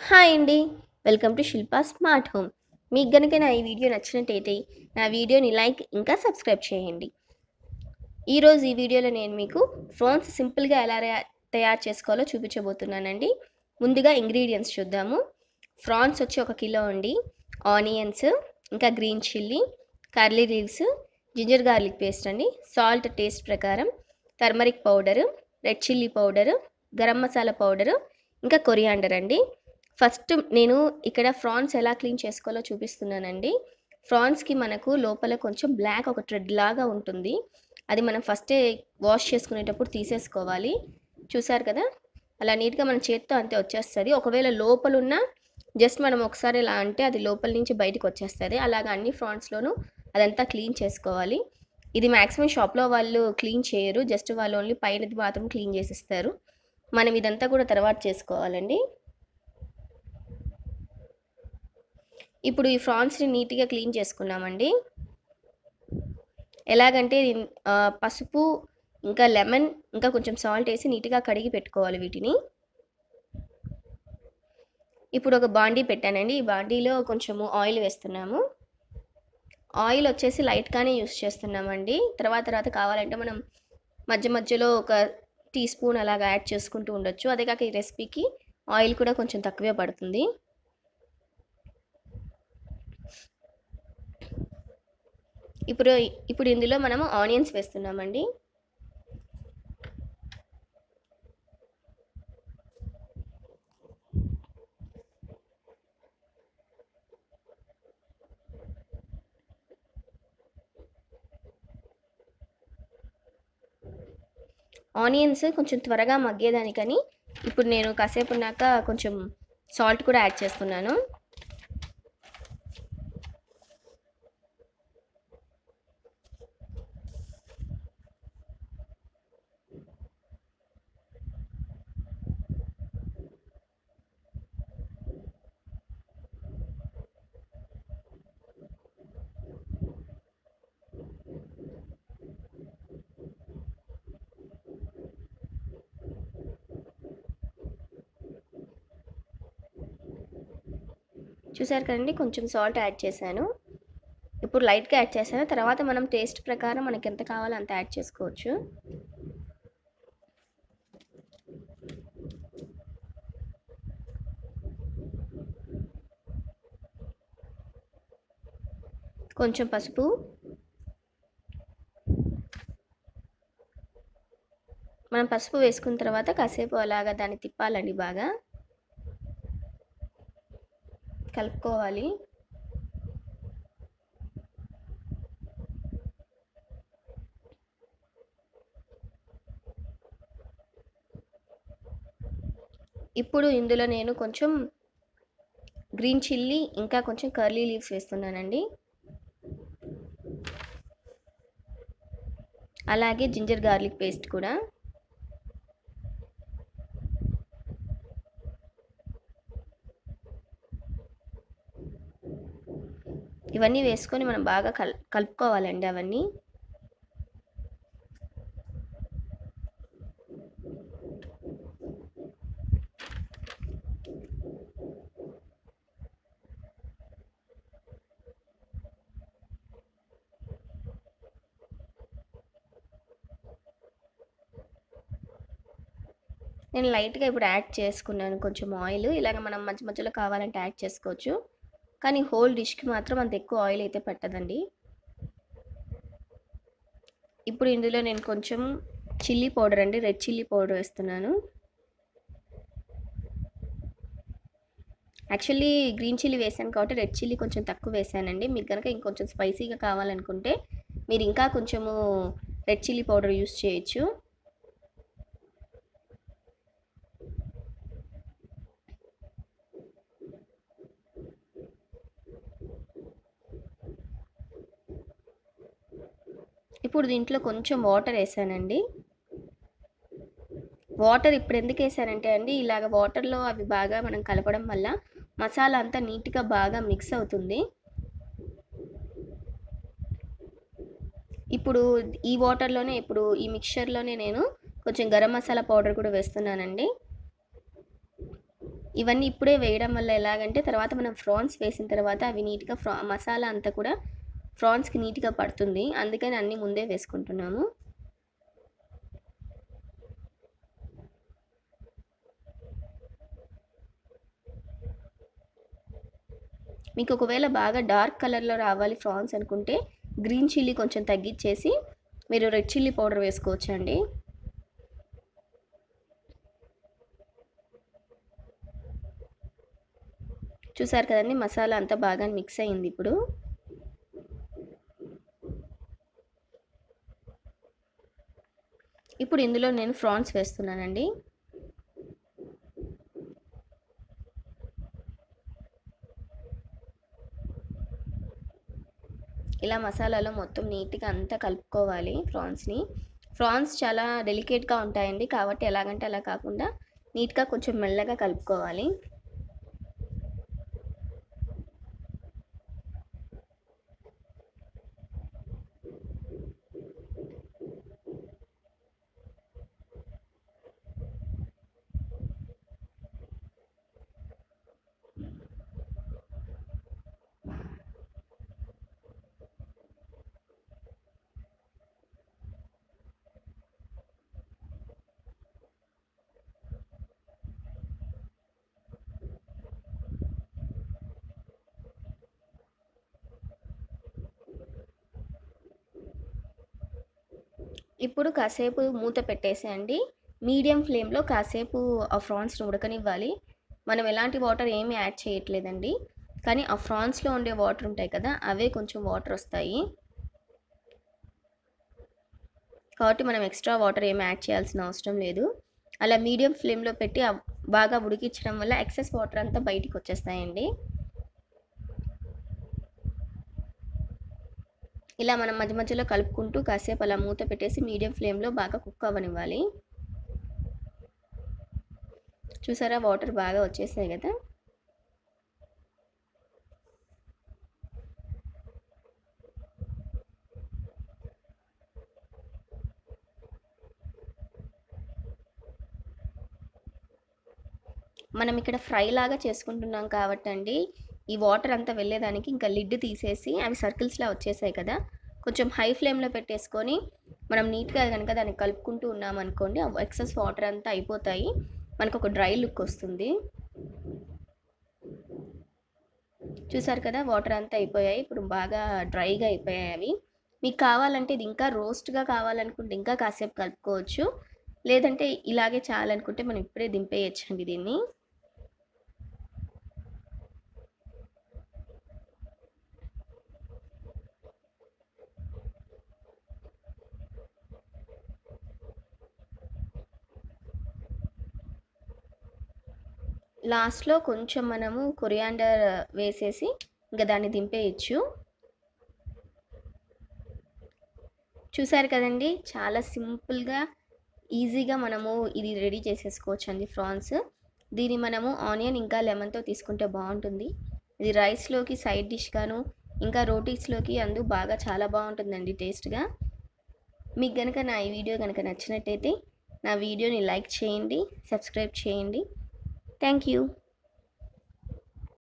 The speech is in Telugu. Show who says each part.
Speaker 1: హాయ్ అండి welcome to Shilpa smart home మీకు గనుక నా ఈ వీడియో నచ్చినట్టయితే నా వీడియోని లైక్ ఇంకా సబ్స్క్రైబ్ చేయండి ఈరోజు ఈ వీడియోలో నేను మీకు ఫ్రాన్స్ సింపుల్గా ఎలా rea- తయారు చేసుకోవాలో చూపించబోతున్నానండి ముందుగా ఇంగ్రీడియంట్స్ చూద్దాము ఫ్రాన్స్ వచ్చి ఒక కిలో అండి ఆనియన్స్ ఇంకా green chilli curly leaves ginger garlic paste అండి సాల్ట్ టేస్ట్ ప్రకారం turmeric powder red chilli powder garam masala powder ఇంకా కొరియాండర్ అండి ఫస్ట్ నేను ఇక్కడ ఫ్రాన్స్ ఎలా క్లీన్ చేసుకోవాలో చూపిస్తున్నానండి ఫ్రాన్స్కి మనకు లోపల కొంచెం బ్లాక్ ఒక థ్రెడ్ లాగా ఉంటుంది అది మనం ఫస్టే వాష్ చేసుకునేటప్పుడు తీసేసుకోవాలి చూసారు కదా అలా నీట్గా మన చేత్తో అంతే వచ్చేస్తుంది ఒకవేళ లోపల ఉన్న జస్ట్ మనం ఒకసారి ఇలా అంటే అది లోపల నుంచి బయటకు వచ్చేస్తుంది అలాగ అన్ని ఫ్రాన్స్లోనూ అదంతా క్లీన్ చేసుకోవాలి ఇది మ్యాక్సిమం షాప్లో వాళ్ళు క్లీన్ చేయరు జస్ట్ వాళ్ళు ఓన్లీ పైనది మాత్రం క్లీన్ చేసిస్తారు మనం ఇదంతా కూడా తర్వాత చేసుకోవాలండి ఇప్పుడు ఈ ఫ్రాన్స్ని నీట్గా క్లీన్ చేసుకున్నామండి ఎలాగంటే ఆ, పసుపు ఇంకా లెమన్ ఇంకా కొంచెం సాల్ట్ వేసి నీట్గా కడిగి పెట్టుకోవాలి వీటిని ఇప్పుడు ఒక బాండీ పెట్టానండి ఈ బాండీలో కొంచెము ఆయిల్ వేస్తున్నాము ఆయిల్ వచ్చేసి లైట్గానే యూస్ చేస్తున్నామండి తర్వాత తర్వాత కావాలంటే మనం మధ్య మధ్యలో ఒక టీ స్పూన్ అలాగా యాడ్ చేసుకుంటూ ఉండొచ్చు అదే కాక ఈ రెసిపీకి ఆయిల్ కూడా కొంచెం తక్కువే పడుతుంది ఇప్పుడు ఇప్పుడు ఇందులో మనము ఆనియన్స్ వేస్తున్నామండి ఆనియన్స్ కొంచెం త్వరగా మగ్గేదానికని ఇప్పుడు నేను కాసేపు ఉన్నాక కొంచెం సాల్ట్ కూడా యాడ్ చేస్తున్నాను చూసారు కదండి కొంచెం సాల్ట్ యాడ్ చేశాను ఇప్పుడు లైట్గా యాడ్ చేశాను తర్వాత మనం టేస్ట్ ప్రకారం మనకి ఎంత కావాలో అంత యాడ్ చేసుకోవచ్చు కొంచెం పసుపు మనం పసుపు వేసుకున్న తర్వాత కాసేపు అలాగా దాన్ని తిప్పాలండి బాగా కలుపుకోవాలి ఇప్పుడు ఇందులో నేను కొంచెం గ్రీన్ చిల్లీ ఇంకా కొంచెం కర్లీ లీవ్స్ వేస్తున్నానండి అలాగే జింజర్ గార్లిక్ పేస్ట్ కూడా ఇవన్నీ వేసుకొని మనం బాగా కల్ కలుపుకోవాలండి అవన్నీ నేను లైట్గా ఇప్పుడు యాడ్ చేసుకున్నాను కొంచెం ఆయిల్ ఇలాగ మనం మధ్య మధ్యలో కావాలంటే యాడ్ చేసుకోవచ్చు కానీ హోల్ డిష్కి మాత్రం అంత ఎక్కువ ఆయిల్ అయితే పట్టదండి ఇప్పుడు ఇందులో నేను కొంచెం చిల్లీ పౌడర్ అండి రెడ్ చిల్లీ పౌడర్ వేస్తున్నాను యాక్చువల్లీ గ్రీన్ చిల్లీ వేసాను కాబట్టి రెడ్ చిల్లీ కొంచెం తక్కువ వేసానండి మీకు కనుక ఇంకొంచెం స్పైసీగా కావాలనుకుంటే మీరు ఇంకా కొంచెము రెడ్ చిల్లీ పౌడర్ యూస్ చేయొచ్చు ఇప్పుడు దీంట్లో కొంచెం వాటర్ వేసానండి వాటర్ ఇప్పుడు ఎందుకు వేసానంటే అండి ఇలాగ వాటర్లో అవి బాగా మనం కలపడం వల్ల మసాలా అంతా నీట్గా బాగా మిక్స్ అవుతుంది ఇప్పుడు ఈ వాటర్లోనే ఇప్పుడు ఈ మిక్చర్లోనే నేను కొంచెం గరం మసాలా పౌడర్ కూడా వేస్తున్నానండి ఇవన్నీ ఇప్పుడే వేయడం వల్ల ఎలాగంటే తర్వాత మనం ఫ్రాన్స్ వేసిన తర్వాత అవి నీట్గా ఫ్రా మసాలా అంతా కూడా ఫ్రాన్స్కి నీట్గా పడుతుంది అందుకని అన్నీ ముందే వేసుకుంటున్నాము మీకు ఒకవేళ బాగా డార్క్ కలర్లో రావాలి ఫ్రాన్స్ అనుకుంటే గ్రీన్ చిల్లీ కొంచెం తగ్గించేసి మీరు రెడ్ చిల్లీ పౌడర్ వేసుకోవచ్చండి చూసారు కదండి మసాలా అంతా బాగా మిక్స్ అయింది ఇప్పుడు ఇప్పుడు ఇందులో నేను ఫ్రాన్స్ వేస్తున్నానండి ఇలా మసాలాలో మొత్తం నీట్గా అంతా కలుపుకోవాలి ఫ్రాన్స్ని ఫ్రాన్స్ చాలా డెలికేట్గా ఉంటాయండి కాబట్టి ఎలాగంటే అలా కాకుండా నీట్గా కొంచెం మెల్లగా కలుపుకోవాలి ఇప్పుడు కాసేపు మూత పెట్టేసేయండి మీడియం ఫ్లేమ్లో కాసేపు ఆ ఫ్రాన్స్ని ఉడకనివ్వాలి మనం ఎలాంటి వాటర్ ఏమీ యాడ్ చేయట్లేదండి కానీ ఆ ఫ్రాన్స్లో ఉండే వాటర్ ఉంటాయి కదా అవే కొంచెం వాటర్ వస్తాయి కాబట్టి మనం ఎక్స్ట్రా వాటర్ ఏమి యాడ్ చేయాల్సిన అవసరం లేదు అలా మీడియం ఫ్లేమ్లో పెట్టి బాగా ఉడికించడం వల్ల ఎక్సెస్ వాటర్ అంతా బయటికి వచ్చేస్తాయండి ఇలా మనం మధ్య మధ్యలో కలుపుకుంటూ కాసేపు అలా మూత పెట్టేసి మీడియం ఫ్లేమ్లో బాగా కుక్ అవ్వనివ్వాలి చూసారా వాటర్ బాగా వచ్చేసాయి కదా మనం ఇక్కడ ఫ్రై లాగా చేసుకుంటున్నాం కాబట్టి అండి ఈ వాటర్ అంతా వెళ్ళేదానికి ఇంకా లిడ్ తీసేసి అవి సర్కిల్స్లా వచ్చేసాయి కదా కొంచెం హై ఫ్లేమ్లో పెట్టేసుకొని మనం నీట్గా కనుక దాన్ని కలుపుకుంటూ ఉన్నాం అనుకోండి ఎక్సెస్ వాటర్ అంతా అయిపోతాయి మనకు ఒక డ్రై లుక్ వస్తుంది చూసారు కదా వాటర్ అంతా అయిపోయాయి ఇప్పుడు బాగా డ్రైగా అయిపోయాయి అవి మీకు కావాలంటే ఇది ఇంకా రోస్ట్గా కావాలనుకుంటే ఇంకా కాసేపు కలుపుకోవచ్చు లేదంటే ఇలాగే చాలనుకుంటే మనం ఇప్పుడే దింపేయచ్చండి దీన్ని లాస్ట్లో కొంచెం మనము కొరియాండర్ వేసేసి ఇంకా దాన్ని దింపేయచ్చు చూసారు కదండి చాలా సింపుల్గా ఈజీగా మనము ఇది రెడీ చేసేసుకోవచ్చు అండి ఫ్రాన్స్ దీన్ని మనము ఆనియన్ ఇంకా లెమన్తో తీసుకుంటే బాగుంటుంది ఇది రైస్లోకి సైడ్ డిష్గాను ఇంకా రోటీస్లోకి అందు బాగా చాలా బాగుంటుందండి టేస్ట్గా మీకు కనుక నా ఈ వీడియో కనుక నచ్చినట్టయితే నా వీడియోని లైక్ చేయండి సబ్స్క్రైబ్ చేయండి థ్యాంక్ యూ